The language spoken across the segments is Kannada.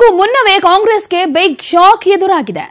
ಚುನಾವಣೆಗೂ ಮುನ್ನವೇ ಕಾಂಗ್ರೆಸ್ಗೆ ಬಿಗ್ ಶಾಕ್ ಎದುರಾಗಿದೆ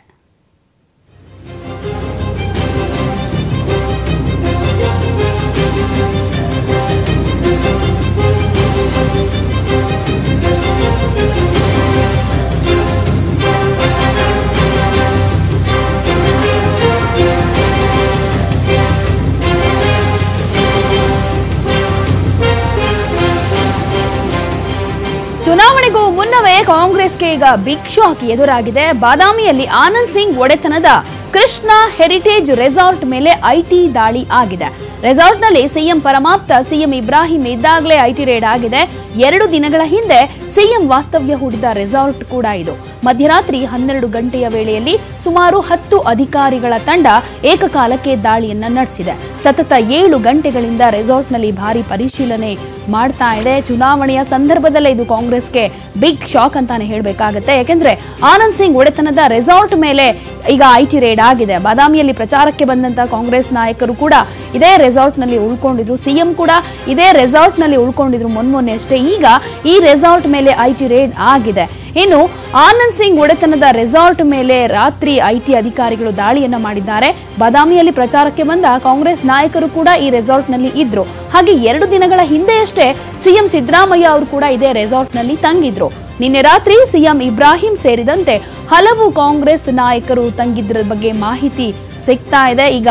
ಚುನಾವಣೆಗೂ ಮುನ್ನವೇ ಕಾಂಗ್ರೆಸ್ಗೆ ಈಗ ಬಿಗ್ ಶಾಕ್ ಎದುರಾಗಿದೆ ಬಾದಾಮಿಯಲ್ಲಿ ಆನಂದ್ ಸಿಂಗ್ ಒಡೆತನದ ಕೃಷ್ಣ ಹೆರಿಟೇಜ್ ರೆಸಾರ್ಟ್ ಮೇಲೆ ಐಟಿ ದಾಳಿ ಆಗಿದೆ ರೆಸಾರ್ಟ್ನಲ್ಲಿ ಸಿಎಂ ಪರಮಾಪ್ತ ಸಿಎಂ ಇಬ್ರಾಹಿಂ ಇದ್ದಾಗಲೇ ಐಟಿ ರೇಡ್ ಆಗಿದೆ ಎರಡು ದಿನಗಳ ಹಿಂದೆ ಸಿಎಂ ವಾಸ್ತವ್ಯ ಹೂಡಿದ ರೆಸಾರ್ಟ್ ಕೂಡ ಇದು ಮಧ್ಯರಾತ್ರಿ ಹನ್ನೆರಡು ಗಂಟೆಯ ವೇಳೆಯಲ್ಲಿ ಸುಮಾರು ಹತ್ತು ಅಧಿಕಾರಿಗಳ ತಂಡ ಏಕಕಾಲಕ್ಕೆ ದಾಳಿಯನ್ನ ನಡೆಸಿದೆ ಸತತ ಏಳು ಗಂಟೆಗಳಿಂದ ರೆಸಾರ್ಟ್ನಲ್ಲಿ ಭಾರಿ ಪರಿಶೀಲನೆ ಮಾಡ್ತಾ ಇದೆ ಚುನಾವಣೆಯ ಸಂದರ್ಭದಲ್ಲೇ ಇದು ಕಾಂಗ್ರೆಸ್ಗೆ ಬಿಗ್ ಶಾಕ್ ಅಂತಾನೆ ಹೇಳಬೇಕಾಗತ್ತೆ ಯಾಕೆಂದ್ರೆ ಆನಂದ್ ಸಿಂಗ್ ಒಡೆತನದ ರೆಸಾರ್ಟ್ ಮೇಲೆ ಈಗ ಐಟಿ ರೇಡ್ ಆಗಿದೆ ಬಾದಾಮಿಯಲ್ಲಿ ಪ್ರಚಾರಕ್ಕೆ ಬಂದಂತ ಕಾಂಗ್ರೆಸ್ ನಾಯಕರು ಕೂಡ ಇದೇ ರೆಸಾರ್ಟ್ ನಲ್ಲಿ ಉಳ್ಕೊಂಡಿದ್ರು ಸಿಎಂ ಕೂಡ ಇದೇ ರೆಸಾರ್ಟ್ ನಲ್ಲಿ ಉಳ್ಕೊಂಡಿದ್ರು ಮೊನ್ಮೊನ್ನೆ ಅಷ್ಟೇ ಈಗ ಈ ರೆಸಾರ್ಟ್ ಮೇಲೆ ಐಟಿ ರೇಡ್ ಆಗಿದೆ ಇನ್ನು ಆನಂದ್ ಸಿಂಗ್ ಒಡೆತನದ ರೆಸಾರ್ಟ್ ಮೇಲೆ ರಾತ್ರಿ ಐಟಿ ಅಧಿಕಾರಿಗಳು ದಾಳಿಯನ್ನ ಮಾಡಿದ್ದಾರೆ ಬಾದಾಮಿಯಲ್ಲಿ ಪ್ರಚಾರಕ್ಕೆ ಬಂದ ಕಾಂಗ್ರೆಸ್ ನಾಯಕರು ಕೂಡ ಈ ರೆಸಾರ್ಟ್ ನಲ್ಲಿ ಇದ್ರು ಹಾಗೆ ಎರಡು ದಿನಗಳ ಹಿಂದೆಯಷ್ಟೇ ಸಿಎಂ ಸಿದ್ದರಾಮಯ್ಯ ಅವರು ಕೂಡ ಇದೇ ರೆಸಾರ್ಟ್ ನಲ್ಲಿ ತಂಗಿದ್ರು ನಿನ್ನೆ ರಾತ್ರಿ ಸಿಎಂ ಇಬ್ರಾಹಿಂ ಸೇರಿದಂತೆ ಹಲವು ಕಾಂಗ್ರೆಸ್ ನಾಯಕರು ತಂಗಿದ್ರ ಬಗ್ಗೆ ಮಾಹಿತಿ ಸಿಗ್ತಾ ಇದೆ ಈಗ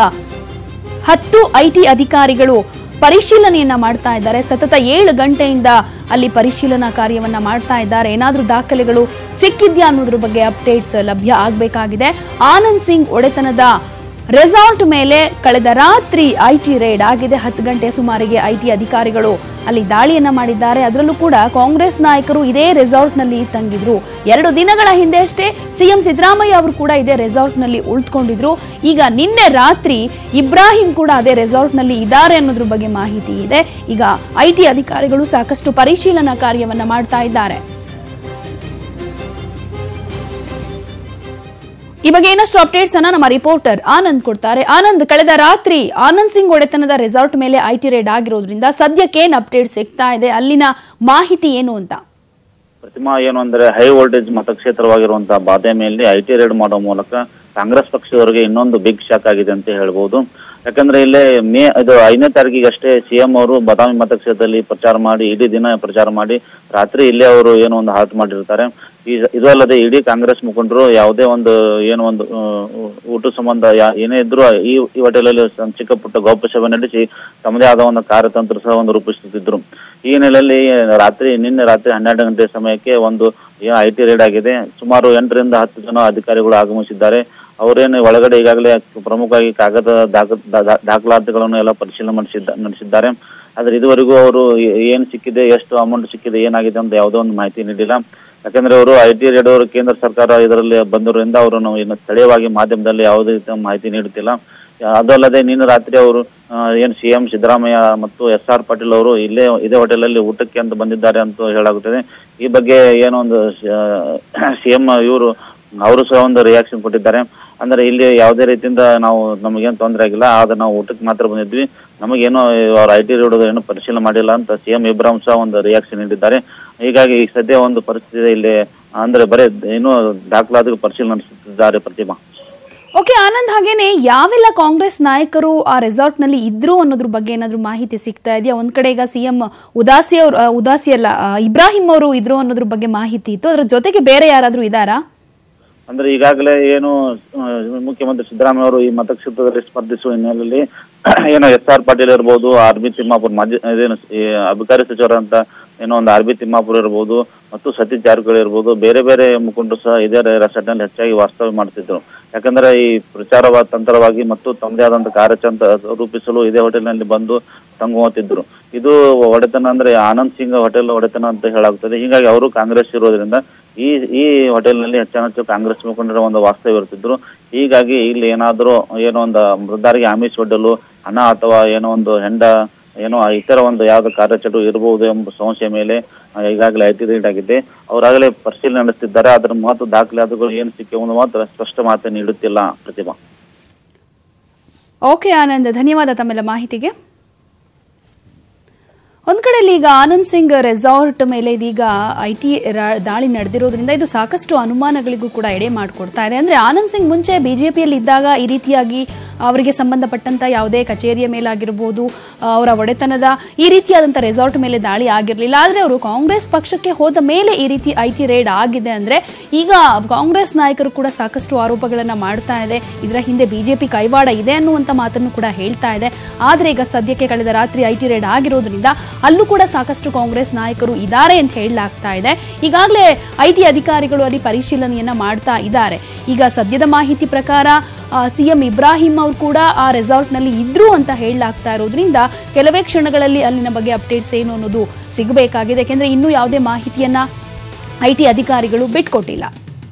ಹತ್ತು ಐಟಿ ಅಧಿಕಾರಿಗಳು ಪರಿಶೀಲನೆಯನ್ನ ಮಾಡ್ತಾ ಇದ್ದಾರೆ ಸತತ ಏಳು ಗಂಟೆಯಿಂದ ಅಲ್ಲಿ ಪರಿಶೀಲನಾ ಕಾರ್ಯವನ್ನ ಮಾಡ್ತಾ ಇದ್ದಾರೆ ಏನಾದ್ರೂ ದಾಖಲೆಗಳು ಸಿಕ್ಕಿದ್ಯಾ ಅನ್ನೋದ್ರ ಬಗ್ಗೆ ಅಪ್ಡೇಟ್ಸ್ ಲಭ್ಯ ಆಗಬೇಕಾಗಿದೆ ಆನಂದ್ ಸಿಂಗ್ ಒಡೆತನದ ರೆಸಾರ್ಟ್ ಮೇಲೆ ಕಳೆದ ರಾತ್ರಿ ಐಟಿ ರೇಡ್ ಆಗಿದೆ ಹತ್ತು ಗಂಟೆ ಸುಮಾರಿಗೆ ಐಟಿ ಅಧಿಕಾರಿಗಳು ಅಲ್ಲಿ ದಾಳಿಯನ್ನ ಮಾಡಿದ್ದಾರೆ ಅದರಲ್ಲೂ ಕೂಡ ಕಾಂಗ್ರೆಸ್ ನಾಯಕರು ಇದೇ ರೆಸಾರ್ಟ್ ನಲ್ಲಿ ತಂಗಿದ್ರು ಎರಡು ದಿನಗಳ ಹಿಂದೆ ಅಷ್ಟೇ ಸಿಎಂ ಸಿದ್ದರಾಮಯ್ಯ ಅವರು ಕೂಡ ಇದೇ ರೆಸಾರ್ಟ್ ನಲ್ಲಿ ಉಳಿದುಕೊಂಡಿದ್ರು ಈಗ ನಿನ್ನೆ ರಾತ್ರಿ ಇಬ್ರಾಹಿಂ ಕೂಡ ಅದೇ ರೆಸಾರ್ಟ್ ನಲ್ಲಿ ಇದ್ದಾರೆ ಅನ್ನೋದ್ರ ಬಗ್ಗೆ ಮಾಹಿತಿ ಇದೆ ಈಗ ಐಟಿ ಅಧಿಕಾರಿಗಳು ಸಾಕಷ್ಟು ಪರಿಶೀಲನಾ ಕಾರ್ಯವನ್ನ ಮಾಡ್ತಾ ಇದ್ದಾರೆ ಈ ಬಗ್ಗೆ ಏನಷ್ಟು ಅಪ್ಡೇಟ್ಸ್ ಅನ್ನ ನಮ್ಮ ರಿಪೋರ್ಟರ್ ಆನಂದ್ ಕೊಡ್ತಾರೆ ಆನಂದ್ ಕಳೆದ ರಾತ್ರಿ ಆನಂದ್ ಸಿಂಗ್ ಒಡೆತನದ ರೆಸಾರ್ಟ್ ಮೇಲೆ ಐಟಿ ರೇಡ್ ಆಗಿರೋದ್ರಿಂದ ಸದ್ಯಕ್ಕೆ ಏನ್ ಅಪ್ಡೇಟ್ ಸಿಗ್ತಾ ಇದೆ ಅಲ್ಲಿನ ಮಾಹಿತಿ ಏನು ಅಂತ ಪ್ರತಿಮಾ ಏನು ಅಂದ್ರೆ ಹೈ ವೋಲ್ಟೇಜ್ ಮತಕ್ಷೇತ್ರವಾಗಿರುವಂತಹ ಬಾದಾಮಿಯಲ್ಲಿ ಐ ಟಿ ರೇಡ್ ಮಾಡೋ ಮೂಲಕ ಕಾಂಗ್ರೆಸ್ ಪಕ್ಷದವರಿಗೆ ಇನ್ನೊಂದು ಬಿಗ್ ಶಾಕ್ ಆಗಿದೆ ಅಂತ ಹೇಳ್ಬೋದು ಯಾಕಂದ್ರೆ ಇಲ್ಲೇ ಮೇ ಇದು ಐದನೇ ತಾರೀಕಿಗಷ್ಟೇ ಸಿಎಂ ಅವರು ಬಾದಾಮಿ ಮತಕ್ಷೇತ್ರದಲ್ಲಿ ಪ್ರಚಾರ ಮಾಡಿ ಇಡೀ ದಿನ ಪ್ರಚಾರ ಮಾಡಿ ರಾತ್ರಿ ಇಲ್ಲೇ ಅವರು ಏನೋ ಒಂದು ಹಾಲ್ಟ್ ಮಾಡಿರ್ತಾರೆ ಈ ಇದು ಅಲ್ಲದೆ ಇಡೀ ಕಾಂಗ್ರೆಸ್ ಮುಖಂಡರು ಯಾವುದೇ ಒಂದು ಏನೋ ಒಂದು ಆ, ಊಟ ಸಂಬಂಧ ಯಾ- ಏನೇ ಇದ್ರು ಈ ಈ ಹೋಟೆಲಲ್ಲಿ ಒಂದು ಚಿಕ್ಕ ಪುಟ್ಟ ಗೌಪ್ಯ ಸಭೆ ನಡೆಸಿ ತಮ್ಮದೇ ಆದ ಒಂದು ಕಾರ್ಯತಂತ್ರ ಸಹ ಒಂದು ರೂಪಿಸುತ್ತಿದ್ರು ಈ ಹಿನ್ನೆಲೆಯಲ್ಲಿ ರಾತ್ರಿ ನಿನ್ನೆ ರಾತ್ರಿ ಹನ್ನೆರಡು ಗಂಟೆ ಸಮಯಕ್ಕೆ ಒಂದು ಐ ಟಿ ರೇಡ್ ಆಗಿದೆ ಸುಮಾರು ಎಂಟರಿಂದ ಹತ್ತು ಜನ ಅಧಿಕಾರಿಗಳು ಆಗಮಿಸಿದ್ದಾರೆ ಅವರೇನು ಒಳಗಡೆ ಈಗಾಗಲೇ ಪ್ರಮುಖವಾಗಿ ಕಾಗದ ದಾಖ ದಾ- ದಾಖಲಾತಿಗಳನ್ನು ಎಲ್ಲ ಪರಿಶೀಲನೆ ಮಾಡಿಸಿದ್ದ ನಡೆಸಿದ್ದಾರೆ ಆದ್ರೆ ಇದುವರೆಗೂ ಅವರು ಏನ್ ಸಿಕ್ಕಿದೆ ಎಷ್ಟು ಅಮೌಂಟ್ ಸಿಕ್ಕಿದೆ ಏನಾಗಿದೆ ಅಂತ ಯಾವುದೋ ಒಂದು ಮಾಹಿತಿ ನೀಡಿಲ್ಲ ಯಾಕಂದ್ರೆ ಅವರು ಐ ಟಿ ರೇಡ್ ಅವರು ಕೇಂದ್ರ ಸರ್ಕಾರ ಇದರಲ್ಲಿ ಬಂದಿರೋದ್ರಿಂದ ಅವರು ನಾವು ಇನ್ನು ಸ್ಥಳೀಯವಾಗಿ ಮಾಧ್ಯಮದಲ್ಲಿ ಯಾವುದೇ ರೀತಿಯ ಮಾಹಿತಿ ನೀಡುತ್ತಿಲ್ಲ ಅದಲ್ಲದೆ ನಿನ್ನೆ ರಾತ್ರಿ ಅವರು ಆ, ಏನ್ ಸಿ ಎಂ ಸಿದ್ದರಾಮಯ್ಯ ಮತ್ತು ಎಸ್ ಆರ್ ಪಾಟೀಲ್ ಅವರು ಇಲ್ಲೇ ಇದೇ ಹೋಟೆಲಲ್ಲಿ ಊಟಕ್ಕೆ ಅಂತ ಬಂದಿದ್ದಾರೆ ಅಂತ ಹೇಳಾಗುತ್ತದೆ ಈ ಬಗ್ಗೆ ಏನೋ ಒಂದು ಸಿ ಎಂ ಇವರು ಅವರು ಸಹ ಒಂದು ರಿಯಾಕ್ಷನ್ ಕೊಟ್ಟಿದ್ದಾರೆ ಅಂದ್ರೆ ಇಲ್ಲಿ ಯಾವುದೇ ರೀತಿಯಿಂದ ನಾವು ನಮಗೇನು ತೊಂದರೆ ಆಗಿಲ್ಲ ಆದ್ರೆ ನಾವು ಊಟಕ್ಕೆ ಮಾತ್ರ ಬಂದಿದ್ವಿ ನಮಗೇನೋ ಅವ್ರ ಐ ಟಿ ರೋಡ್ ಏನು ಪರಿಶೀಲನೆ ಮಾಡಿಲ್ಲ ಅಂತ ಸಿ ಎಂ ಇಬ್ರಾಹಿಂ ಸಹ ಒಂದು ರಿಯಾಕ್ಷನ್ ನೀಡಿದ್ದಾರೆ ಹೀಗಾಗಿ ಈ ಸದ್ಯ ಒಂದು ಪರಿಸ್ಥಿತಿ ಇಲ್ಲಿ ಅಂದ್ರೆ ಬರೀ ಇನ್ನೂ ದಾಖಲಾತಿ ಪರಿಶೀಲನೆ ನಡೆಸುತ್ತಿದ್ದಾರೆ ಪ್ರತಿಮಾ ಓಕೆ ಆನಂದ್ ಹಾಗೇನೆ ಯಾವೆಲ್ಲ ಕಾಂಗ್ರೆಸ್ ನಾಯಕರು ಆ ರೆಸಾರ್ಟ್ ನಲ್ಲಿ ಇದ್ರು ಅನ್ನೋದ್ರ ಬಗ್ಗೆ ಏನಾದ್ರೂ ಮಾಹಿತಿ ಸಿಗ್ತಾ ಇದೆಯಾ ಒಂದ್ ಕಡೆ ಈಗ ಸಿಎಂ ಉದಾಸಿ ಅವರು ಆ, ಉದಾಸಿ ಅಲ್ಲ ಆ, ಇಬ್ರಾಹಿಂ ಅವರು ಇದ್ರು ಅನ್ನೋದ್ರ ಬಗ್ಗೆ ಮಾಹಿತಿ ಇತ್ತು ಅದ್ರ ಜೊತೆಗೆ ಬೇರೆ ಯಾರಾದ್ರೂ ಇದಾರಾ ಅಂದ್ರೆ ಈಗಾಗಲೇ ಏನು ಆ, ಮುಖ್ಯಮಂತ್ರಿ ಸಿದ್ದರಾಮಯ್ಯ ಅವರು ಈ ಮತಕ್ಷೇತ್ರದಲ್ಲಿ ಸ್ಪರ್ಧಿಸುವ ಹಿನ್ನೆಲೆಯಲ್ಲಿ ಏನೋ ಎಸ್ ಆರ್ ಪಾಟೀಲ್ ಇರ್ಬೋದು ಆರ್ ಬಿ ತಿಮ್ಮಾಪುರ್ ಮಾಜಿ ಇದೇನು ಈ ಅಬಕಾರಿ ಸಚಿವರಂತ ಏನೋ ಒಂದು ಆರ್ ಬಿ ತಿಮ್ಮಾಪುರ್ ಇರ್ಬೋದು ಮತ್ತು ಸತೀಶ್ ಜಾರಕಿಹೊಳಿ ಇರ್ಬೋದು ಬೇರೆ ಬೇರೆ ಮುಖಂಡರು ಸಹ ಇದೇ ರೆಸಾರ್ಟ್ನಲ್ಲಿ ಹೆಚ್ಚಾಗಿ ವಾಸ್ತವ್ಯ ಮಾಡ್ತಿದ್ರು ಯಾಕಂದ್ರೆ ಈ ಪ್ರಚಾರ ತಂತ್ರವಾಗಿ ಮತ್ತು ತಮ್ಮದೇ ಆದಂತ ಕಾರ್ಯತಂತ್ರ ರೂಪಿಸಲು ಇದೇ ಹೋಟೆಲ್ನಲ್ಲಿ ಬಂದು ತಂಗುತ್ತಿದ್ರು ಇದು ಒಡೆತನ ಅಂದ್ರೆ ಆನಂದ್ ಸಿಂಗ್ ಹೋಟೆಲ್ ಒಡೆತನ ಅಂತ ಹೇಳಾಗ್ತದೆ ಹೀಗಾಗಿ ಅವರು ಕಾಂಗ್ರೆಸ್ ಇರೋದ್ರಿಂದ ಈ ಈ ಹೋಟೆಲ್ನಲ್ಲಿ ಹೆಚ್ಚಾನ ಹೆಚ್ಚು ಕಾಂಗ್ರೆಸ್ ಮುಖಂಡರ ಒಂದು ವಾಸ್ತವ್ಯ ಇರ್ತಿದ್ರು ಹೀಗಾಗಿ ಇಲ್ಲಿ ಏನಾದರೂ ಏನೋ ಒಂದು ಮೃದಾರಿಗೆ ಆಮಿಷ ಒಡ್ಡಲು ಹಣ ಅಥವಾ ಏನೋ ಒಂದು ಹೆಂಡ ಏನೋ ಇತರ ಒಂದು ಯಾವ್ದು ಕಾರ್ಯಚಟು ಇರಬಹುದು ಎಂಬ ಸಂಶಯ ಮೇಲೆ ಆ, ಈಗಾಗಲೇ ಐ ಟಿ ರೇಟ್ ಆಗಿದೆ ಅವರಾಗಲೇ ಪರಿಶೀಲನೆ ನಡೆಸ್ತಿದ್ದಾರೆ ಅದರ ಮಹತ್ವ ದಾಖಲಾತಿಗಳು ಏನು ಸಿಕ್ಕಿವೆ ಒಂದು ಮಾತ್ರ ಸ್ಪಷ್ಟ ಮಾತು ನೀಡುತ್ತಿಲ್ಲ ಪ್ರತಿಭಾ ಓಕೆ ಆನಂದ್ ಧನ್ಯವಾದ ತಮ್ಮೆಲ್ಲ ಮಾಹಿತಿಗೆ ಒಂದ್ ಕಡೆಯಲ್ಲಿ ಈಗ ಆನಂದ್ ಸಿಂಗ್ ರೆಸಾರ್ಟ್ ಮೇಲೆ ಇದೀಗ ಐ ಟಿ ದಾಳಿ ನಡೆದಿರೋದ್ರಿಂದ ಇದು ಸಾಕಷ್ಟು ಅನುಮಾನಗಳಿಗೂ ಕೂಡ ಎಡೆ ಮಾಡಿಕೊಡ್ತಾ ಇದೆ ಅಂದ್ರೆ ಆನಂದ್ ಸಿಂಗ್ ಮುಂಚೆ ಬಿಜೆಪಿಯಲ್ಲಿ ಇದ್ದಾಗ ಈ ರೀತಿಯಾಗಿ ಅವರಿಗೆ ಸಂಬಂಧಪಟ್ಟಂತ ಯಾವುದೇ ಕಚೇರಿಯ ಮೇಲಾಗಿರ್ಬೋದು ಆ, ಅವರ ಒಡೆತನದ ಈ ರೀತಿಯಾದಂಥ ರೆಸಾರ್ಟ್ ಮೇಲೆ ದಾಳಿ ಆಗಿರಲಿಲ್ಲ ಆದ್ರೆ ಅವರು ಕಾಂಗ್ರೆಸ್ ಪಕ್ಷಕ್ಕೆ ಹೋದ ಮೇಲೆ ಈ ರೀತಿ ಐ ಟಿ ರೇಡ್ ಆಗಿದೆ ಅಂದ್ರೆ ಈಗ ಕಾಂಗ್ರೆಸ್ ನಾಯಕರು ಕೂಡ ಸಾಕಷ್ಟು ಆರೋಪಗಳನ್ನ ಮಾಡ್ತಾ ಇದೆ ಇದರ ಹಿಂದೆ ಬಿಜೆಪಿ ಕೈವಾಡ ಇದೆ ಅನ್ನುವಂತ ಮಾತನ್ನು ಕೂಡ ಹೇಳ್ತಾ ಇದೆ ಆದ್ರೆ ಈಗ ಸದ್ಯಕ್ಕೆ ಕಳೆದ ರಾತ್ರಿ ಐ ಟಿ ರೇಡ್ ಆಗಿರೋದ್ರಿಂದ ಅಲ್ಲೂ ಕೂಡ ಸಾಕಷ್ಟು ಕಾಂಗ್ರೆಸ್ ನಾಯಕರು ಇದ್ದಾರೆ ಅಂತ ಹೇಳಲಾಗ್ತಾ ಇದೆ ಈಗಾಗಲೇ ಐ ಟಿ ಅಧಿಕಾರಿಗಳು ಅಲ್ಲಿ ಪರಿಶೀಲನೆಯನ್ನ ಮಾಡ್ತಾ ಇದ್ದಾರೆ ಈಗ ಸದ್ಯದ ಮಾಹಿತಿ ಪ್ರಕಾರ ಸಿಎಂ ಇಬ್ರಾಹಿಂ ಅವರು ಕೂಡ ಆ ರೆಸಾರ್ಟ್ ನಲ್ಲಿ ಇದ್ರು ಅಂತ ಹೇಳಲಾಗ್ತಾ ಇರೋದ್ರಿಂದ ಕೆಲವೇ ಕ್ಷಣಗಳಲ್ಲಿ ಅಲ್ಲಿನ ಬಗ್ಗೆ ಅಪ್ಡೇಟ್ಸ್ ಏನು ಅನ್ನೋದು ಸಿಗಬೇಕಾಗಿದೆ ಯಾಕೆಂದ್ರೆ ಇನ್ನೂ ಯಾವುದೇ ಮಾಹಿತಿಯನ್ನ ಐ ಟಿ ಅಧಿಕಾರಿಗಳು ಬಿಟ್ಕೊಟ್ಟಿಲ್ಲ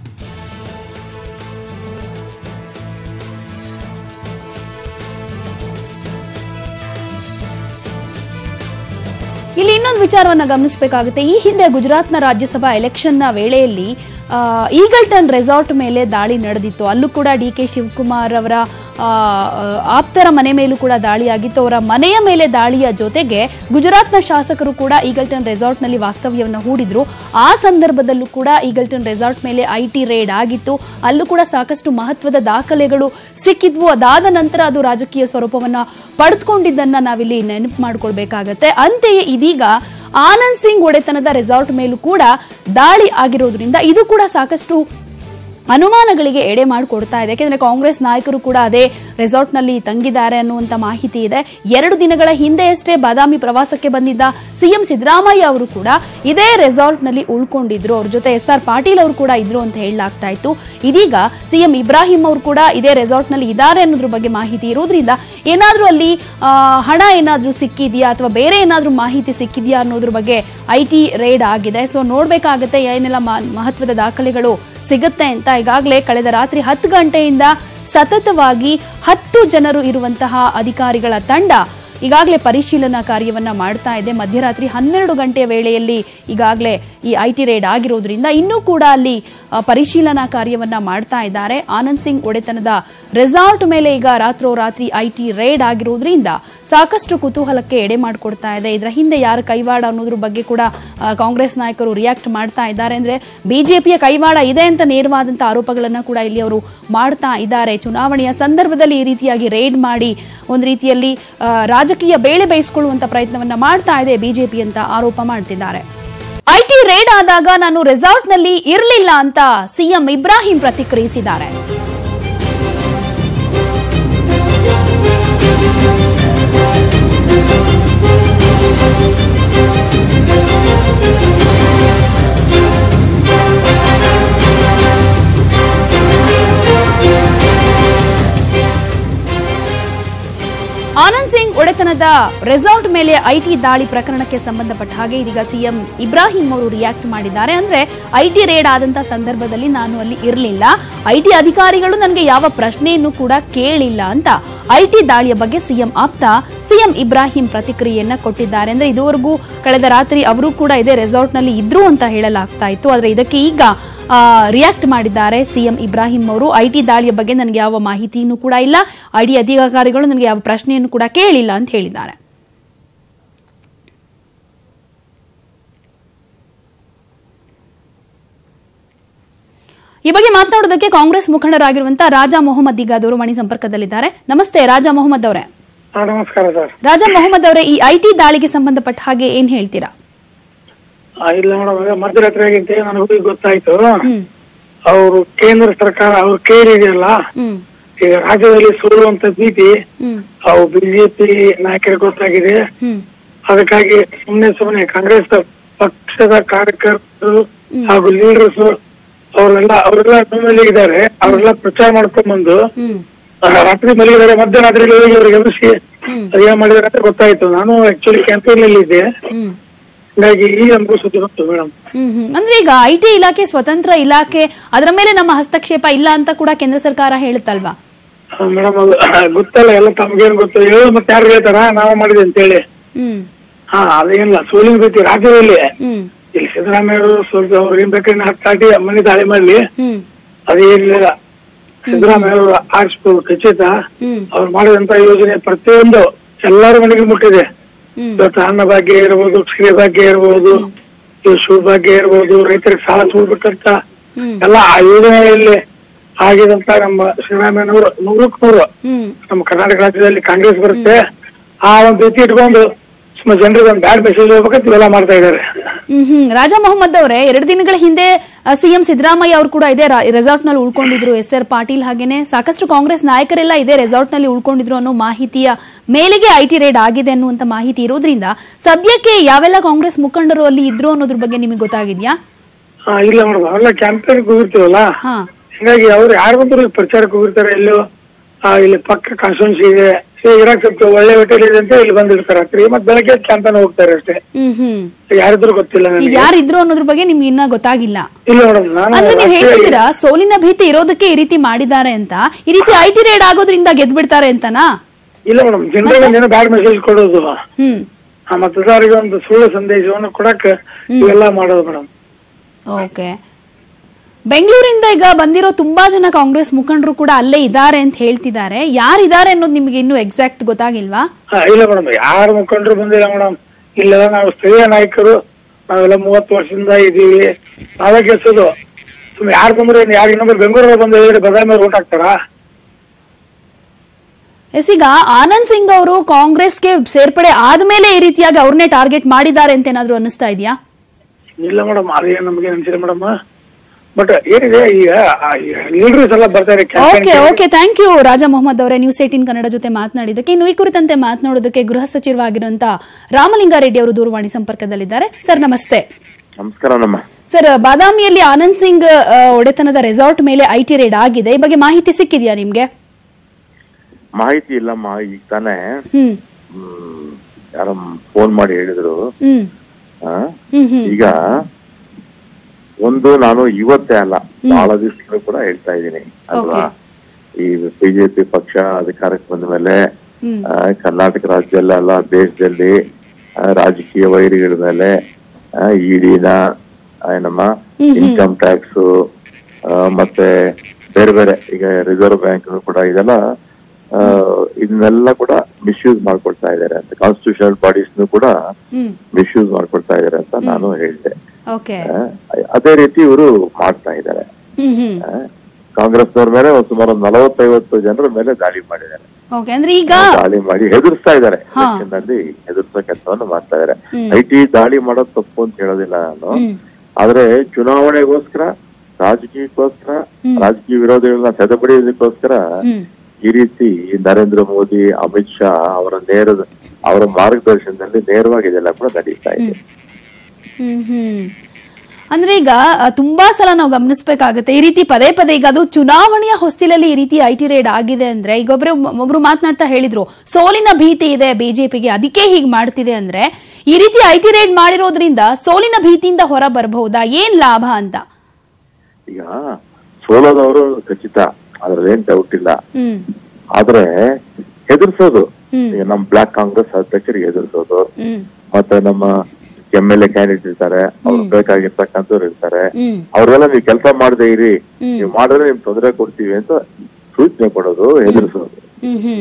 ಇಲ್ಲಿ ಇನ್ನೊಂದು ವಿಚಾರವನ್ನ ಗಮನಿಸಬೇಕಾಗುತ್ತೆ ಈ ಹಿಂದೆ ಗುಜರಾತ್ನ ರಾಜ್ಯಸಭಾ ಎಲೆಕ್ಷನ್ನ ವೇಳೆಯಲ್ಲಿ ಆ, ಈಗಲ್ಟನ್ ರೆಸಾರ್ಟ್ ಮೇಲೆ ದಾಳಿ ನಡೆದಿತ್ತು ಅಲ್ಲೂ ಕೂಡ ಡಿ ಕೆ ಶಿವಕುಮಾರ್ ಅವರ ಆ, ಆಪ್ತರ ಮನೆ ಮೇಲೂ ಕೂಡ ದಾಳಿಯಾಗಿತ್ತು ಅವರ ಮನೆಯ ಮೇಲೆ ದಾಳಿಯ ಜೊತೆಗೆ ಗುಜರಾತ್ನ ಶಾಸಕರು ಕೂಡ ಈಗಲ್ಟನ್ ರೆಸಾರ್ಟ್ನಲ್ಲಿ ವಾಸ್ತವ್ಯವನ್ನು ಹೂಡಿದ್ರು ಆ ಸಂದರ್ಭದಲ್ಲೂ ಕೂಡ ಈಗಲ್ಟನ್ ರೆಸಾರ್ಟ್ ಮೇಲೆ ಐ ಟಿ ರೇಡ್ ಆಗಿತ್ತು ಅಲ್ಲೂ ಕೂಡ ಸಾಕಷ್ಟು ಮಹತ್ವದ ದಾಖಲೆಗಳು ಸಿಕ್ಕಿದ್ವು ಅದಾದ ನಂತರ ಅದು ರಾಜಕೀಯ ಸ್ವರೂಪವನ್ನ ಪಡೆದುಕೊಂಡಿದ್ದನ್ನ ನಾವಿಲ್ಲಿ ನೆನಪು ಮಾಡ್ಕೊಳ್ಬೇಕಾಗತ್ತೆ ಅಂತೆಯೇ ಇದೀಗ ಆನಂದ್ ಸಿಂಗ್ ಒಡೆತನದ ರೆಸಾರ್ಟ್ ಮೇಲೂ ಕೂಡ ದಾಳಿ ಆಗಿರೋದ್ರಿಂದ ಇದು ಕೂಡ ಸಾಕಷ್ಟು ಅನುಮಾನಗಳಿಗೆ ಎಡೆ ಮಾಡಿಕೊಡ್ತಾ ಇದೆ ಯಾಕೆಂದ್ರೆ ಕಾಂಗ್ರೆಸ್ ನಾಯಕರು ಕೂಡ ಅದೇ ರೆಸಾರ್ಟ್ನಲ್ಲಿ ತಂಗಿದ್ದಾರೆ ಅನ್ನುವಂತ ಮಾಹಿತಿ ಇದೆ ಎರಡು ದಿನಗಳ ಹಿಂದೆಯಷ್ಟೇ ಬಾದಾಮಿ ಪ್ರವಾಸಕ್ಕೆ ಬಂದಿದ್ದ ಸಿಎಂ ಸಿದ್ದರಾಮಯ್ಯ ಅವರು ಕೂಡ ಇದೇ ರೆಸಾರ್ಟ್ನಲ್ಲಿ ಉಳ್ಕೊಂಡಿದ್ರು ಅವ್ರ ಜೊತೆ ಎಸ್ ಆರ್ ಪಾಟೀಲ್ ಅವರು ಕೂಡ ಇದ್ರು ಅಂತ ಹೇಳಲಾಗ್ತಾ ಇತ್ತು ಇದೀಗ ಸಿಎಂ ಇಬ್ರಾಹಿಂ ಅವರು ಕೂಡ ಇದೇ ರೆಸಾರ್ಟ್ನಲ್ಲಿ ಇದ್ದಾರೆ ಅನ್ನೋದ್ರ ಬಗ್ಗೆ ಮಾಹಿತಿ ಇರೋದ್ರಿಂದ ಏನಾದ್ರೂ ಅಲ್ಲಿ ಆ, ಹಣ ಏನಾದ್ರೂ ಸಿಕ್ಕಿದೆಯಾ ಅಥವಾ ಬೇರೆ ಏನಾದ್ರೂ ಮಾಹಿತಿ ಸಿಕ್ಕಿದೆಯಾ ಅನ್ನೋದ್ರ ಬಗ್ಗೆ ಐ ಟಿ ರೇಡ್ ಆಗಿದೆ ಸೊ ನೋಡ್ಬೇಕಾಗತ್ತೆ ಏನೆಲ್ಲ ಮ- ಮಹತ್ವದ ದಾಖಲೆಗಳು ಸಿಗುತ್ತೆ ಅಂತ ಈಗಾಗಲೇ ಕಳೆದ ರಾತ್ರಿ ಹತ್ತು ಗಂಟೆಯಿಂದ ಸತತವಾಗಿ ಹತ್ತು ಜನರು ಇರುವಂತಹ ಅಧಿಕಾರಿಗಳ ತಂಡ ಈಗಾಗಲೇ ಪರಿಶೀಲನಾ ಕಾರ್ಯವನ್ನ ಮಾಡ್ತಾ ಇದೆ ಮಧ್ಯರಾತ್ರಿ ಹನ್ನೆರಡು ಗಂಟೆಯ ವೇಳೆಯಲ್ಲಿ ಈಗಾಗಲೇ ಈ ಐ ಟಿ ರೇಡ್ ಆಗಿರೋದ್ರಿಂದ ಇನ್ನೂ ಕೂಡ ಅಲ್ಲಿ ಆ, ಪರಿಶೀಲನಾ ಕಾರ್ಯವನ್ನ ಮಾಡ್ತಾ ಇದ್ದಾರೆ ಆನಂದ್ ಸಿಂಗ್ ಒಡೆತನದ ರೆಸಾರ್ಟ್ ಮೇಲೆ ಈಗ ರಾತ್ರೋರಾತ್ರಿ ಐ ಟಿ ರೇಡ್ ಆಗಿರೋದ್ರಿಂದ ಸಾಕಷ್ಟು ಕುತೂಹಲಕ್ಕೆ ಎಡೆ ಮಾಡಿಕೊಡ್ತಾ ಇದೆ ಇದರ ಹಿಂದೆ ಯಾರ ಕೈವಾಡ ಅನ್ನೋದ್ರ ಬಗ್ಗೆ ಕೂಡ ಆ, ಕಾಂಗ್ರೆಸ್ ನಾಯಕರು ರಿಯಾಕ್ಟ್ ಮಾಡ್ತಾ ಇದ್ದಾರೆ ಅಂದ್ರೆ ಬಿಜೆಪಿಯ ಕೈವಾಡ ಇದೆ ಅಂತ ನೇರವಾದಂತ ಆರೋಪಗಳನ್ನ ಕೂಡ ಇಲ್ಲಿ ಅವರು ಮಾಡ್ತಾ ಇದ್ದಾರೆ ಚುನಾವಣೆಯ ಸಂದರ್ಭದಲ್ಲಿ ಈ ರೀತಿಯಾಗಿ ರೇಡ್ ಮಾಡಿ ಒಂದು ರೀತಿಯಲ್ಲಿ ಆ, ರಾಜಕೀಯ ಬೇಳೆ ಬೇಯಿಸಿಕೊಳ್ಳುವಂತ ಪ್ರಯತ್ನವನ್ನ ಮಾಡ್ತಾ ಇದೆ ಬಿಜೆಪಿ ಅಂತ ಆರೋಪ ಮಾಡ್ತಿದ್ದಾರೆ ಐಟಿ ರೇಡ್ ಆದಾಗ ನಾನು ರೆಸಾರ್ಟ್ನಲ್ಲಿ ಇರಲಿಲ್ಲ ಅಂತ ಸಿಎಂ ಇಬ್ರಾಹಿಂ ಪ್ರತಿಕ್ರಿಯಿಸಿದ್ದಾರೆ ಆನಂದ್ ಸಿಂಗ್ ಒಡೆತನದ ರೆಸಾರ್ಟ್ ಮೇಲೆ ಐಟಿ ದಾಳಿ ಪ್ರಕರಣಕ್ಕೆ ಸಂಬಂಧಪಟ್ಟ ಹಾಗೆ ಇದೀಗ ಸಿಎಂ ಇಬ್ರಾಹಿಂ ಅವರು ರಿಯಾಕ್ಟ್ ಮಾಡಿದ್ದಾರೆ ಅಂದ್ರೆ ಐಟಿ ರೇಡ್ ಆದಂತ ಸಂದರ್ಭದಲ್ಲಿ ನಾನು ಅಲ್ಲಿ ಇರಲಿಲ್ಲ ಐಟಿ ಅಧಿಕಾರಿಗಳು ನನಗೆ ಯಾವ ಪ್ರಶ್ನೆಯನ್ನು ಕೂಡ ಕೇಳಿಲ್ಲ ಅಂತ ಐಟಿ ದಾಳಿಯ ಬಗ್ಗೆ ಸಿಎಂ ಆಪ್ತ ಸಿಎಂ ಇಬ್ರಾಹಿಂ ಪ್ರತಿಕ್ರಿಯೆಯನ್ನ ಕೊಟ್ಟಿದ್ದಾರೆ ಅಂದ್ರೆ ಇದುವರೆಗೂ ಕಳೆದ ರಾತ್ರಿ ಅವರು ಕೂಡ ಇದೇ ರೆಸಾರ್ಟ್ ನಲ್ಲಿ ಇದ್ರು ಅಂತ ಹೇಳಲಾಗ್ತಾ ಇತ್ತು ಆದ್ರೆ ಇದಕ್ಕೆ ಈಗ ರಿಯಾಕ್ಟ್ ಮಾಡಿದ್ದಾರೆ ಸಿಎಂ ಇಬ್ರಾಹಿಂ ಅವರು ಐಟಿ ದಾಳಿಯ ಬಗ್ಗೆ ನನಗೆ ಯಾವ ಮಾಹಿತಿಯೂ ಕೂಡ ಇಲ್ಲ ಐಟಿ ಅಧಿಕಾರಿಗಳು ನನಗೆ ಯಾವ ಪ್ರಶ್ನೆಯನ್ನು ಕೂಡ ಕೇಳಿಲ್ಲ ಅಂತ ಹೇಳಿದ್ದಾರೆ ಈ ಬಗ್ಗೆ ಮಾತನಾಡೋದಕ್ಕೆ ಕಾಂಗ್ರೆಸ್ ಮುಖಂಡರಾಗಿರುವಂತಹ ರಾಜಾ ಮೊಹಮ್ಮದ್ ಈಗ ದೂರವಾಣಿ ಸಂಪರ್ಕದಲ್ಲಿದ್ದಾರೆ ನಮಸ್ತೆ ರಾಜಾ ಮೊಹಮ್ಮದ್ ಅವರೇ ಹಾ ನಮಸ್ಕಾರ ಸರ್ ರಾಜಾ ಮೊಹಮ್ಮದ್ ಅವರೇ ಈ ಐಟಿ ದಾಳಿಗೆ ಸಂಬಂಧಪಟ್ಟ ಹಾಗೆ ಏನ್ ಹೇಳ್ತೀರಾ ಆ, ಇಲ್ಲ ಮೇಡಮ್ ಮಧ್ಯರಾತ್ರಿ ಆಗಿಂತ ನನಗೂ ಗೊತ್ತಾಯ್ತು ಹ್ಮ್ ಅವರು ಕೇಂದ್ರ ಸರ್ಕಾರ ಅವ್ರ ಕೇಳಿದೆಯಲ್ಲ ಹ್ಮ್ ಈಗ ರಾಜ್ಯದಲ್ಲಿ ಸುಡುವಂತ ಭೀತಿ ಹ್ಮ್ ಅವು ಬಿಜೆಪಿ ನಾಯಕರಿಗೆ ಗೊತ್ತಾಗಿದೆ ಹ್ಮ್ ಅದಕ್ಕಾಗಿ ಸುಮ್ನೆ ಸುಮ್ನೆ ಕಾಂಗ್ರೆಸ್ ಪಕ್ಷದ ಕಾರ್ಯಕರ್ತರು ಹಾಗೂ ಲೀಡರ್ಸ್ ಅವರೆಲ್ಲ ಅವರೆಲ್ಲ ನಮ್ಮಲ್ಲಿ ಇದ್ದಾರೆ ಅವರೆಲ್ಲ ಪ್ರಚಾರ ಮಾಡ್ಕೊಂಡ್ ಬಂದು ಹ್ಮ್ ಆ, ರಾತ್ರಿ ಮಲಗಿದ್ದಾರೆ ಮಧ್ಯರಾತ್ರಿ ಹೋಗಿ ಅವ್ರಿಗೆ ಎಬ್ಬಿಸಿ ಹ್ಮ್ ಅದೇನ್ ಮಾಡಿದಾರೆ ಅಂತ ಗೊತ್ತಾಯ್ತು ನಾನು ಆಕ್ಚುಲಿ ಕ್ಯಾಂಪೇನ್ ನಲ್ಲಿ ಇದ್ದೆ ಹ್ಮ್ ಹೀಗಾಗಿ ಈಗ ನಮಗೂ ಸುದ್ದಿ ಬಂತು ಮೇಡಮ್ ಹ್ಮ್ ಹ್ಮ್. ಅಂದ್ರೆ ಈಗ ಐ ಟಿ ಇಲಾಖೆ ಸ್ವತಂತ್ರ ಇಲಾಖೆ ಅದರ ಮೇಲೆ ನಮ್ಮ ಹಸ್ತಕ್ಷೇಪ ಇಲ್ಲ ಅಂತ ಕೂಡ ಕೇಂದ್ರ ಸರ್ಕಾರ ಹೇಳುತ್ತಲ್ವಾ ಮೇಡಮ್ ಅದು ಗೊತ್ತಲ್ಲ ಎಲ್ಲ ತಮ್ಗೇನ್ ಗೊತ್ತು ಹೇಳು ಮತ್ತೆ ಯಾರು ಹೇಳ್ತಾರ ನಾವು ಮಾಡಿದೆ ಅಂತ ಹೇಳಿ ಹ್ಮ್ ಹಾ ಅದೇನಿಲ್ಲ ಸೋಲಿನ ಭೀತಿ ರಾಜ್ಯದಲ್ಲಿ ಹ್ಮ್ ಇಲ್ಲಿ ಸಿದ್ದರಾಮಯ್ಯ ಅವರು ಸ್ವಲ್ಪ ಅವ್ರು ಏನ್ ಬೇಕಾದ್ರೆ ಹತ್ತು ದಾಟಿ ಮನೆ ದಾಳಿ ಮಾಡ್ಲಿ ಹ್ಮ್ ಅದೇನಿಲ್ಲ ಸಿದ್ದರಾಮಯ್ಯ ಅವರು ಆರಿಸ್ಬೋದು ಖಚಿತ ಹ್ಮ್ ಅವ್ರು ಮಾಡಿದಂತ ಯೋಜನೆ ಪ್ರತಿಯೊಂದು ಎಲ್ಲರ ಮನೆಗೆ ಮುಟ್ಟಿದೆ ಹ್ಮ್. ಇವತ್ತು ಅನ್ನ ಭಾಗ್ಯ ಇರ್ಬೋದು ಕ್ಷೀರ ಭಾಗ್ಯ ಇರ್ಬೋದು ಇವು ಶಿವ ಭಾಗ್ಯ ಇರ್ಬೋದು ರೈತರಿಗೆ ಸಾಲ ಸುಡ್ಬೇಕಂತ ಹ್ಮ್ ಎಲ್ಲ ಆ ಯೋಜನೆಯಲ್ಲಿ ಆಗಿದಂತ ನಮ್ಮ ಶ್ರೀರಾಮಯ್ಯನವರು ನೂರಕ್ಕೆ ನೂರು ಹ್ಮ್ ನಮ್ಮ ಕರ್ನಾಟಕ ರಾಜ್ಯದಲ್ಲಿ ಕಾಂಗ್ರೆಸ್ ಬರುತ್ತೆ ಆ ಒಂದು ರೀತಿ ಇಟ್ಕೊಂಡು ಸುಮ್ಮ ಜನರಿಗೆ ಒಂದು ಬ್ಯಾಡ್ ಮೆಸೇಜ್ ಹೋಗ್ಬೇಕಂತ ಇವೆಲ್ಲ ಮಾಡ್ತಾ ಇದ್ದಾರೆ ಹ್ಮ್ ಹ್ಮ್ ರಾಜಾ ಮೊಹಮ್ಮದ್ ಅವರೇ ಎರಡು ದಿನಗಳ ಹಿಂದೆ ಸಿಎಂ ಸಿದ್ದರಾಮಯ್ಯ ಅವರು ಕೂಡ ಇದೇ ರೆಸಾರ್ಟ್ ನಲ್ಲಿ ಉಳ್ಕೊಂಡಿದ್ರು ಎಸ್ ಆರ್ ಪಾಟೀಲ್ ಹಾಗೇನೆ ಸಾಕಷ್ಟು ಕಾಂಗ್ರೆಸ್ ನಾಯಕರೆಲ್ಲ ಇದೇ ರೆಸಾರ್ಟ್ ನಲ್ಲಿ ಉಳ್ಕೊಂಡಿದ್ರು ಅನ್ನೋ ಮಾಹಿತಿಯ ಮೇಲೆಗೆ ಐಟಿ ರೇಡ್ ಆಗಿದೆ ಅನ್ನುವಂತ ಮಾಹಿತಿ ಇರೋದ್ರಿಂದ ಸದ್ಯಕ್ಕೆ ಯಾವೆಲ್ಲ ಕಾಂಗ್ರೆಸ್ ಮುಖಂಡರು ಅಲ್ಲಿ ಇದ್ರು ಅನ್ನೋದ್ರ ಬಗ್ಗೆ ನಿಮಗೆ ಗೊತ್ತಾಗಿದ್ಯಾ ಆ, ಇಲ್ಲ ಮೇಡಮ್ ಅವೆಲ್ಲ ಕ್ಯಾಂಪೇನ್ ಹೋಗಿರ್ತೀವಲ್ಲ ಹಾ ಹಿಂಗಾಗಿ ಅವ್ರು ಯಾರು ಬಂದ್ರು ಇಲ್ಲಿ ಪ್ರಚಾರಕ್ಕೆ ಹೋಗಿರ್ತಾರೆ ಎಲ್ಲೋ ಆ, ಇಲ್ಲಿ ಪಕ್ಕ ಕಾನ್ಸ್ಟಿಟ್ಯೂನ್ಸಿ ಇದೆ ಏ, ಇರಾಕ್ ಸ್ವಲ್ಪ ಒಳ್ಳೆ ಹೋಟೆಲ್ ಇದೆ ಅಂತ ಇಲ್ಲಿ ಬಂದಿರ್ತಾರೆ ರಾತ್ರಿ ಮತ್ತೆ ಬೆಳಗ್ಗೆ ಕ್ಯಾಂಪೇನ್ ಹೋಗ್ತಾರೆ ಅಷ್ಟೇ ಹ್ಮ್ ಹ್ಮ್ ಯಾರಿದ್ರು ಗೊತ್ತಿಲ್ಲ ಈಗ ನನಗೆ ಯಾರು ಇದ್ರು ಅನ್ನೋದ್ರ ಬಗ್ಗೆ ನಿಮ್ಗೆ ಇನ್ನ ಗೊತ್ತಾಗಿಲ್ಲ ಇಲ್ಲ ಮೇಡಮ್ ನಾನು ಅಂದ್ರೆ ನೀವು ರಾಷ್ಟ್ರೀಯ- ಹೇಳ್ತಿದ್ದೀರಾ ಸೋಲಿನ ಭೀತಿ ಇರೋದಕ್ಕೆ ಈ ರೀತಿ ಮಾಡಿದ್ದಾರೆ ಅಂತ ಈ ರೀತಿ ಐಟಿ ರೇಡ್ ಆಗೋದ್ರಿಂದ ಗೆದ್ಬಿಡ್ತಾರೆ ಅಂತನಾ ಇಲ್ಲ ಮೇಡಮ್ ಜನರಿಗೆ ಒಂದೇನೋ ಬ್ಯಾಡ್ ಮೆಸೇಜ್ ಕೊಡೋದು ಹ್ಮ್ ಆ ಮತದಾರರಿಗೆ ಒಂದು ಸುಳ್ಳು ಸಂದೇಶವನ್ನು ಕೊಡಕ್ ಇವೆಲ್ಲ ಮಾಡೋದು ಮೇಡಮ್ ಓಕೆ ಬೆಂಗಳೂರಿಂದ ಈಗ ಬಂದಿರೋ ತುಂಬಾ ಜನ ಕಾಂಗ್ರೆಸ್ ಮುಖಂಡರು ಕೂಡ ಅಲ್ಲೇ ಇದ್ದಾರೆ ಅಂತ ಹೇಳ್ತಿದ್ದಾರೆ ಯಾರಿದ್ದಾರೆ ಅನ್ನೋದು ನಿಮಗೆ ಇನ್ನೂ ಎಕ್ಸಾಕ್ಟ್ ಗೊತ್ತಾಗಿಲ್ವಾ ಇಲ್ಲ ಮೇಡಮ್ ಯಾರು ಮುಖಂಡರು ಬಂದಿಲ್ಲ ಮೇಡಮ್ ಇಲ್ಲೆಲ್ಲ ನಾವು ಸ್ಥಳೀಯ ನಾಯಕರು ನಾವೆಲ್ಲ ಮೂವತ್ತು ವರ್ಷದಿಂದ ಇದೀವಿ ನಾವೇ ಗೆಲ್ಸೋದು ಸುಮ್ಮನೆ ಯಾರು ಬಂದ್ರೆ ಯಾರು ಇನ್ನೊಬ್ರು ಬೆಂಗಳೂರಲ್ಲಿ ಬಂದು ಹೇಳಿದ್ರೆ ಬದಾಮಿ ಓಟ್ ಹಾಕ್ತಾರಾ ಎಸ್ ಈಗ ಆನಂದ್ ಸಿಂಗ್ ಅವರು ಕಾಂಗ್ರೆಸ್ಗೆ ಸೇರ್ಪಡೆ ಆದ್ಮೇಲೆ ಈ ರೀತಿಯಾಗಿ ಅವ್ರನ್ನೇ ಟಾರ್ಗೆಟ್ ಮಾಡಿದ್ದಾರೆ ಅಂತ ಏನಾದ್ರು ಅನಿಸ್ತಾ ಇದೆಯಾ ಇಲ್ಲ ಮೇಡಮ್ ಅದೇನು ನಮಗೆ ಅನ್ಸಿಲ್ಲ ಮೇಡಮ್ ಬಟ್ ಏನಿದೆ ಈಗ ಲೀಡರ್ಸ್ ಎಲ್ಲ ಬರ್ತಾರೆ ಓಕೆ campaign ಗೆ. Okay thank you Raja Mohammed ಅವರೇ ನ್ಯೂಸ್ ಏಟಿನ್ ಕನ್ನಡ ಜೊತೆ ಮಾತನಾಡಿದ್ದಕ್ಕೆ ಇನ್ನು ಈ ಕುರಿತಂತೆ ಮಾತನಾಡೋದಕ್ಕೆ ಗೃಹ ಸಚಿವರಾಗಿರುವಂತಹ ರಾಮಲಿಂಗಾರೆಡ್ಡಿ ಅವರು ದೂರವಾಣಿ ಸಂಪರ್ಕದಲ್ಲಿದ್ದಾರೆ ಸರ್ ನಮಸ್ತೆ ನಮಸ್ಕಾರ ನಮ್ಮ ಸರ್ ಬಾದಾಮಿಯಲ್ಲಿ ಆನಂದ್ ಸಿಂಗ್ ಆ, ಒಡೆತನದ ರೆಸಾರ್ಟ್ ಮೇಲೆ ಐಟಿ ರೇಡ್ ಆಗಿದೆ ಈ ಬಗ್ಗೆ ಮಾಹಿತಿ ಸಿಕ್ಕಿದ್ಯಾ ನಿಮ್ಗೆ ಮಾಹಿತಿ ಇಲ್ಲಮ್ಮ ಈಗ ತಾನೇ ಹ್ಮ್ ಹ್ಮ್, ಯಾರೋ ಫೋನ್ ಮಾಡಿ ಹೇಳಿದ್ರು ಹ್ಮ್ ಆ, ಹ್ಮ್ ಹ್ಮ್ ಈಗ ಒಂದು ನಾನು ಇವತ್ತೇ ಅಲ್ಲ ಬಹಳ ದಿವಸಗಳು ಕೂಡ ಹೇಳ್ತಾ ಇದ್ದೀನಿ ಅಲ್ವಾ ಈ ಬಿಜೆಪಿ ಪಕ್ಷ ಅಧಿಕಾರಕ್ಕೆ ಬಂದ ಮೇಲೆ ಹ್ಮ್. ಆ, ಕರ್ನಾಟಕ ರಾಜ್ಯದಲ್ಲೆಲ್ಲ ದೇಶದಲ್ಲಿ ಆ, ರಾಜಕೀಯ ವೈರಿಗಳ ಮೇಲೆ ಇಡಿನ ಏನಮ್ಮ ಇನ್ಕಮ್ ಟ್ಯಾಕ್ಸ್ ಮತ್ತೆ ಬೇರೆ ಬೇರೆ ಈಗ ರಿಸರ್ವ್ ಬ್ಯಾಂಕ್ ಕೂಡ ಇದೆಲ್ಲ ಆ, ಇದನ್ನೆಲ್ಲ ಕೂಡ ಮಿಸ್ಯೂಸ್ ಮಾಡ್ಕೊಳ್ತಾ ಇದ್ದಾರೆ ಅಂತ ಕಾನ್ಸ್ಟಿಟ್ಯೂಷನಲ್ ಬಾಡೀಸ್ನು ಕೂಡ ಹ್ಮ್ ಮಿಸ್ಯೂಸ್ ಮಾಡ್ಕೊಳ್ತಾ ಇದ್ದಾರೆ ಅಂತ ನಾನು ಹೇಳಿದೆ ಓಕೆ ಆ, ಅದೇ ರೀತಿ ಇವರು ಮಾಡ್ತಾ ಇದ್ದಾರೆ ಹ್ಮ್ ಹ್ಮ್ ಕಾಂಗ್ರೆಸ್ನವ್ರ ಮೇಲೆ ಒಂದು ಸುಮಾರು ಒಂದು ನಲವತ್ತೈವತ್ತು ಜನರ ಮೇಲೆ ದಾಳಿ ಮಾಡಿದ್ದಾರೆ ಓಕೆ ಅಂದ್ರೆ ಈಗ ದಾಳಿ ಮಾಡಿ ಹೆದರ್ಸ್ತಾ ಇದ್ದಾರೆ ಹಾ. election ನಲ್ಲಿ ಹೆದರ್ಸೋ ಕೆಲಸವನ್ನು ಮಾಡ್ತಾ ಇದ್ದಾರೆ ಹ್ಮ್. ಐ ಟಿ ದಾಳಿ ಮಾಡೋದು ತಪ್ಪು ಅಂತ ಹೇಳೋದಿಲ್ಲ ನಾನು ಹ್ಮ್ ಆದ್ರೆ ಚುನಾವಣೆಗೋಸ್ಕರ ರಾಜಕೀಯಕ್ಕೋಸ್ಕರ ರಾಜಕೀಯ ವಿರೋಧಿಗಳನ್ನ ಸೆದಬಡಿಯೋದಕ್ಕೋಸ್ಕರ ಹ್ಮ್ ಈ ರೀತಿ ನರೇಂದ್ರ ಮೋದಿ ಅಮಿತ್ ಶಾ ಅವರ ನೇರದ ಅವರ ಮಾರ್ಗದರ್ಶನದಲ್ಲಿ ನೇರವಾಗಿ ಇದೆಲ್ಲ ಕೂಡ ನಡೀತಾ ಇದೆ ಹ್ಮ್ ಹ್ಮ್ ಅಂದ್ರೆ ಈಗ ಆ, ತುಂಬಾ ಸಲ ನಾವು ಗಮನಿಸಬೇಕಾಗುತ್ತೆ ಈ ರೀತಿ ಪದೇ ಪದೇ ಈಗ ಅದು ಚುನಾವಣೆಯ ಹೊಸ್ತಿಲಲ್ಲಿ ಈ ರೀತಿ ಐ ಟಿ ರೇಡ್ ಆಗಿದೆ ಅಂದ್ರೆ ಈಗ ಒಬ್ರು ಒಬ್ರು ಮಾತನಾಡ್ತಾ ಹೇಳಿದ್ರು ಸೋಲಿನ ಭೀತಿ ಇದೆ ಬಿಜೆಪಿಗೆ ಅದಕ್ಕೆ ಹೀಗ್ ಮಾಡ್ತಿದೆ ಅಂದ್ರೆ ಈ ರೀತಿ ಐ ಟಿ ರೇಡ್ ಮಾಡಿರೋದ್ರಿಂದ ಸೋಲಿನ ಭೀತಿಯಿಂದ ಹೊರ ಬರಬಹುದಾ ಏನ್ ಲಾಭ ಅಂತ ಈಗ ಸೋಲೋದವರು ಖಚಿತ ಅದ್ರಲ್ಲೇನ್ ಡೌಟ್ ಇಲ್ಲ ಹ್ಮ್ ಆದ್ರೆ ಹೆದರ್ಸೋದು ಹ್ಮ್. ಈಗ ನಮ್ ಬ್ಲಾಕ್ ಕಾಂಗ್ರೆಸ್ ಅಧ್ಯಕ್ಷರಿಗೆ ಹೆದರ್ಸೋದು ಹ್ಮ್ ಮತ್ತೆ ನಮ್ಮ ಎಂ ಎಲ್ ಎ ಕ್ಯಾಂಡಿಡೇಟ್ ಇರ್ತಾರೆ ಅವ್ರು ಬೇಕಾಗಿರ್ತಕ್ಕಂಥವ್ರು ಇರ್ತಾರೆ ಹ್ಮ್ ಅವ್ರಿಗೆಲ್ಲ ನೀವು ಕೆಲಸ ಮಾಡದೆ ಇರಿ ಹ್ಮ್. ನೀವು ಮಾಡಿದ್ರೆ ನಿಮ್ ತೊಂದರೆ ಕೊಡ್ತೀವಿ ಅಂತ ಸೂಚನೆ ಕೊಡೋದು ಹೆದರ್ಸೋದು ಹ್ಮ್ ಹ್ಮ್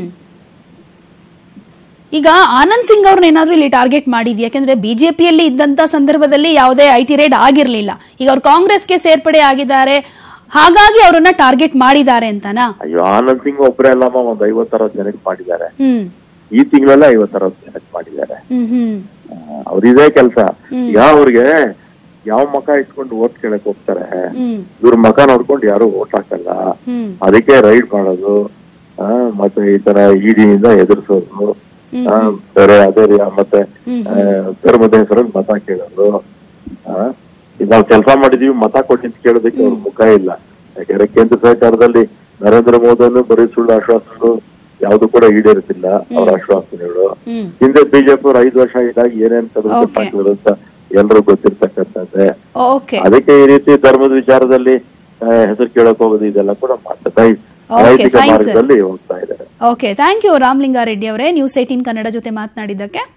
ಈಗ ಆನಂದ್ ಸಿಂಗ್ ಅವ್ರನ್ನ ಏನಾದ್ರೂ ಇಲ್ಲಿ ಟಾರ್ಗೆಟ್ ಮಾಡಿದ್ಯಾ ಯಾಕಂದ್ರೆ ಬಿಜೆಪಿಯಲ್ಲಿ ಇದ್ದಂತ ಸಂದರ್ಭದಲ್ಲಿ ಯಾವುದೇ ಐ ಟಿ ರೇಡ್ ಆಗಿರ್ಲಿಲ್ಲ ಈಗ ಅವ್ರು ಕಾಂಗ್ರೆಸ್ಗೆ ಸೇರ್ಪಡೆ ಆಗಿದ್ದಾರೆ ಹಾಗಾಗಿ ಅವರನ್ನ ಟಾರ್ಗೆಟ್ ಮಾಡಿದ್ದಾರೆ ಅಂತನಾ ಅಯ್ಯೋ ಆನಂದ್ ಸಿಂಗ್ ಒಬ್ಬರೇ ಅಲ್ಲಮ್ಮ ಒಂದ್ ಐವತ್ತರವತ್ತು ಜನಕ್ಕೆ ಮಾಡಿದ್ದಾರೆ ಹ್ಮ್ ಈ ತಿಂಗಳೆಲ್ಲ ಐವತ್ತರವತ್ತು ಜನಕ್ಕೆ ಮಾಡಿದ್ದಾರೆ ಹ್ಮ್ ಹ್ಮ್ ಅವ್ರಿದೇ ಕೆಲಸ ಈಗ ಅವ್ರಿಗೆ ಯಾವ ಮಕ ಇಟ್ಕೊಂಡು ಓಟ್ ಕೇಳಕ್ ಹೋಗ್ತಾರೆ ಹ್ಮ್ ಇವ್ರ ಮಕ ನೋಡ್ಕೊಂಡು ಯಾರು ಓಟ್ ಹಾಕಲ್ಲ ಹ್ಮ್ ಅದಕ್ಕೆ ರೈಡ್ ಮಾಡೋದು ಆ, ಮತ್ತೆ ಈ ತರ ಇಡಿಯಿಂದ ಎದುರಿಸೋದು ಆ, ಬೇರೆ ಅದೇ ರೀ ಮತ್ತೆ ಆ, ಧರ್ಮದ ಹೆಸರಲ್ಲಿ ಮತ ಕೇಳೋದು ಆ, ಈಗ ನಾವು ಕೆಲಸ ಮಾಡಿದೀವಿ ಮತ ಕೊಟ್ಟು ಅಂತ ಕೇಳೋದಕ್ಕೆ ಅವ್ರ ಮುಖ ಇಲ್ಲ ಯಾಕಂದ್ರೆ ಕೇಂದ್ರ ಸರ್ಕಾರದಲ್ಲಿ ನರೇಂದ್ರ ಮೋದಿಯನ್ನು ಬರೀ ಸುಳ್ಳು ಆಶ್ವಾಸನೆಗಳು ಯಾವ್ದು ಕೂಡ ಈಡೇರುತ್ತಿಲ್ಲ ಅವ್ರ ಆಶ್ವಾಸನೆಗಳು ಹ್ಮ್ ಹಿಂದೆ ಬಿಜೆಪಿ ಅವ್ರು ಐದು ವರ್ಷ ಇದ್ದಾಗ ಏನೇನ್ ಕದಲು Okay. ಹಾಕಿದ್ರು ಅಂತ ಎಲ್ರು ಗೊತ್ತಿರ್ತಕ್ಕಂಥದ್ದೇ ಓಕೆ ಅದಕ್ಕೆ ಈ ರೀತಿ ಧರ್ಮದ ವಿಚಾರದಲ್ಲಿ ಆ, ಹೆಸರು ಕೇಳಕ್ ಹೋಗೋದು ಇದೆಲ್ಲ ಕೂಡ ಮಾಡ್ತಾ Okay, ನೈತಿಕ fine, sir. ಮಾರ್ಗದಲ್ಲಿ ಹೋಗ್ತಾ ಇದ್ದಾರೆ ಓಕೆ ಥ್ಯಾಂಕ್ ಯು ರಾಮಲಿಂಗಾರೆಡ್ಡಿ ಅವರೇ ನ್ಯೂಸ್ ಏಟೀನ್ ಕನ್ನಡ ಜೊತೆ ಮಾತನಾಡಿದ್ದಕ್ಕೆ